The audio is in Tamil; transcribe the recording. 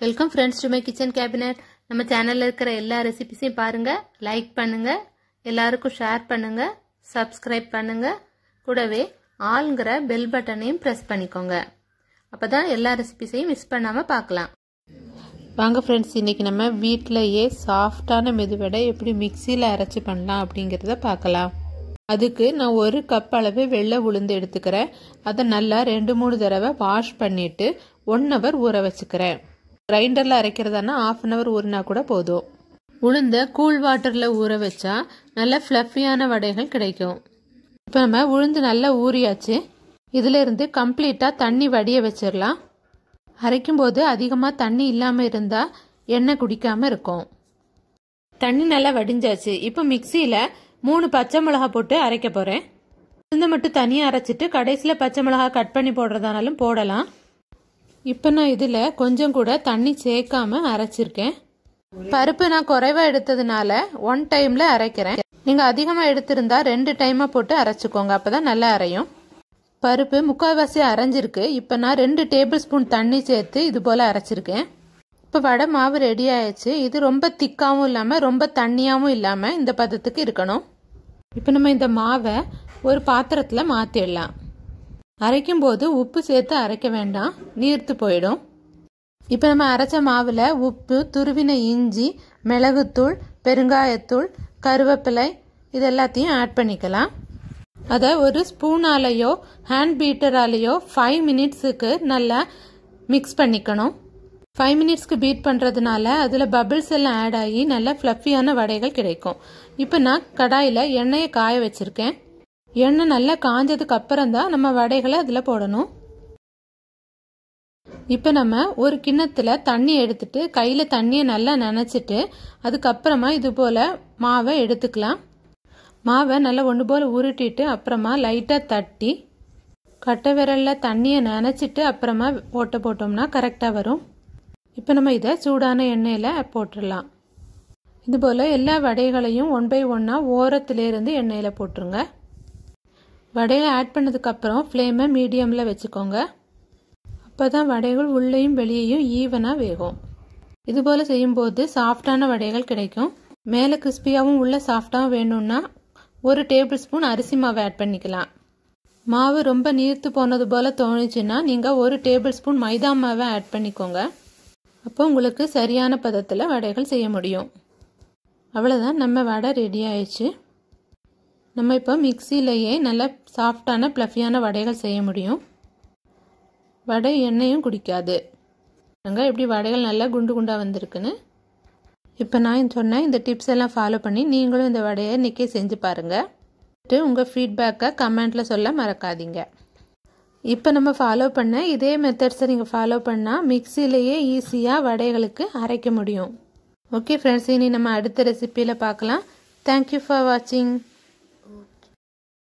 welcome friends to my kitchen cabinet நம்ம சேனல்ல இருக்கிற எல்லா ரெசிபிஸையும் பாருங்க லைக் பண்ணுங்க எல்லாருக்கும் ஷேர் பண்ணுங்க சப்ஸ்கிரைப் பண்ணுங்க கூடவே ஆளுங்கிற பெல் பட்டனையும் ப்ரெஸ் பண்ணிக்கோங்க அப்பதான் எல்லா ரெசிபிஸையும் மிஸ் பண்ணாம பார்க்கலாம் வாங்க ஃப்ரெண்ட்ஸ் இன்னைக்கு நம்ம வீட்டிலையே சாஃப்டான மெதுவடை எப்படி மிக்சியில் அரைச்சி பண்ணலாம் அப்படிங்கிறத பார்க்கலாம் அதுக்கு நான் ஒரு கப் அளவு வெள்ளை உளுந்து எடுத்துக்கிறேன் அதை நல்லா ரெண்டு மூணு தடவை வாஷ் பண்ணிட்டு ஒன் ஹவர் ஊற வச்சுக்கிறேன் கிரைண்டரில் அரைக்கிறதானா ஆஃப் அன் ஹவர் ஊறினா கூட போதும் உளுந்த கூல் வாட்டரில் ஊற வச்சா நல்ல ஃப்ளஃபியான வடைகள் கிடைக்கும் இப்போ நம்ம உளுந்து நல்லா ஊறியாச்சு இதுல இருந்து கம்ப்ளீட்டாக தண்ணி வடிய வச்சிடலாம் அரைக்கும் போது அதிகமாக தண்ணி இல்லாமல் இருந்தால் எண்ணெய் குடிக்காமல் இருக்கும் தண்ணி நல்லா வடிஞ்சாச்சு இப்போ மிக்சியில் மூணு பச்சை மிளகா போட்டு அரைக்க போகிறேன் உளுந்த மட்டும் தனியாக அரைச்சிட்டு கடைசியில் பச்சை மிளகா கட் பண்ணி போடுறதானாலும் போடலாம் இப்போ நான் இதில் கொஞ்சம் கூட தண்ணி சேர்க்காம அரைச்சிருக்கேன் பருப்பு நான் குறைவாக எடுத்ததுனால ஒன் டைமில் அரைக்கிறேன் நீங்கள் அதிகமாக எடுத்திருந்தா ரெண்டு டைமாக போட்டு அரைச்சிக்கோங்க அப்போ தான் நல்லா அரையும் பருப்பு முக்கால்வாசி அரைஞ்சிருக்கு இப்போ நான் ரெண்டு டேபிள் ஸ்பூன் தண்ணி சேர்த்து இது போல் அரைச்சிருக்கேன் இப்போ வடை மாவு ரெடி ஆயிடுச்சு இது ரொம்ப திக்காகவும் இல்லாமல் ரொம்ப தண்ணியாகவும் இல்லாமல் இந்த பதத்துக்கு இருக்கணும் இப்போ நம்ம இந்த மாவை ஒரு பாத்திரத்தில் மாற்றிடலாம் அரைக்கும் போது உப்பு சேர்த்து அரைக்க வேண்டாம் நீர்த்து போயிடும் இப்போ நம்ம அரைச்ச மாவில் உப்பு துருவின இஞ்சி மிளகுத்தூள் பெருங்காயத்தூள் கருவேப்பிலை இது எல்லாத்தையும் ஆட் பண்ணிக்கலாம் அதை ஒரு ஸ்பூனாலேயோ ஹேண்ட் பீட்டராலேயோ ஃபைவ் மினிட்ஸுக்கு நல்லா மிக்ஸ் பண்ணிக்கணும் ஃபைவ் மினிட்ஸ்க்கு பீட் பண்ணுறதுனால அதில் பபிள்ஸ் எல்லாம் ஆட் ஆகி நல்ல ஃப்ளஃபியான வடைகள் கிடைக்கும் இப்போ நான் கடாயில் எண்ணெயை காய வச்சுருக்கேன் எண்ணெய் நல்லா காஞ்சதுக்கு அப்புறம் தான் நம்ம வடைகளை அதில் போடணும் இப்போ நம்ம ஒரு கிண்ணத்தில் தண்ணி எடுத்துட்டு கையில் தண்ணியை நல்லா நனைச்சிட்டு அதுக்கப்புறமா இது போல் மாவை எடுத்துக்கலாம் மாவை நல்லா ஒன்று போல் உருட்டிட்டு அப்புறமா லைட்டாக தட்டி கட்டை விரலில் தண்ணியை நனைச்சிட்டு அப்புறமா ஓட்ட போட்டோம்னா கரெக்டாக வரும் இப்போ நம்ம இதை சூடான எண்ணெயில் போட்டுடலாம் இது போல் எல்லா வடைகளையும் ஒன் பை ஒன்னாக ஓரத்துலேருந்து எண்ணெயில் போட்டுருங்க வடையை ஆட் பண்ணதுக்கப்புறம் ஃப்ளேமை மீடியமில் வச்சுக்கோங்க அப்போ தான் வடைகள் உள்ளேயும் வெளியேயும் ஈவனாக வேகும் இது போல் செய்யும்போது சாஃப்டான வடைகள் கிடைக்கும் மேலே கிறிஸ்பியாகவும் உள்ள சாஃப்டாகவும் வேணும்னா ஒரு டேபிள் ஸ்பூன் அரிசி மாவு ஆட் பண்ணிக்கலாம் மாவு ரொம்ப நீர்த்து போனது போல் தோணுச்சுன்னா நீங்கள் ஒரு டேபிள் ஸ்பூன் மைதா மாவை ஆட் பண்ணிக்கோங்க அப்போ உங்களுக்கு சரியான பதத்தில் வடைகள் செய்ய முடியும் அவ்வளோதான் நம்ம வடை ரெடி ஆயிடுச்சு நம்ம இப்போ மிக்சியிலேயே நல்ல சாஃப்டான ப்ளஃபியான வடைகள் செய்ய முடியும் வடை எண்ணெயும் குடிக்காது அங்கே எப்படி வடைகள் நல்லா குண்டு குண்டாக வந்திருக்குன்னு இப்போ நான் சொன்னேன் இந்த டிப்ஸ் எல்லாம் ஃபாலோ பண்ணி நீங்களும் இந்த வடையை இன்றைக்கி செஞ்சு பாருங்கள் உங்கள் ஃபீட்பேக்கை கமெண்ட்டில் சொல்ல மறக்காதீங்க இப்போ நம்ம ஃபாலோ பண்ண இதே மெத்தட்ஸை நீங்கள் ஃபாலோ பண்ணால் மிக்சிலேயே ஈஸியாக வடைகளுக்கு அரைக்க முடியும் ஓகே ஃப்ரெண்ட்ஸ் இனி நம்ம அடுத்த ரெசிப்பியில் பார்க்கலாம் தேங்க்யூ ஃபார் வாட்சிங்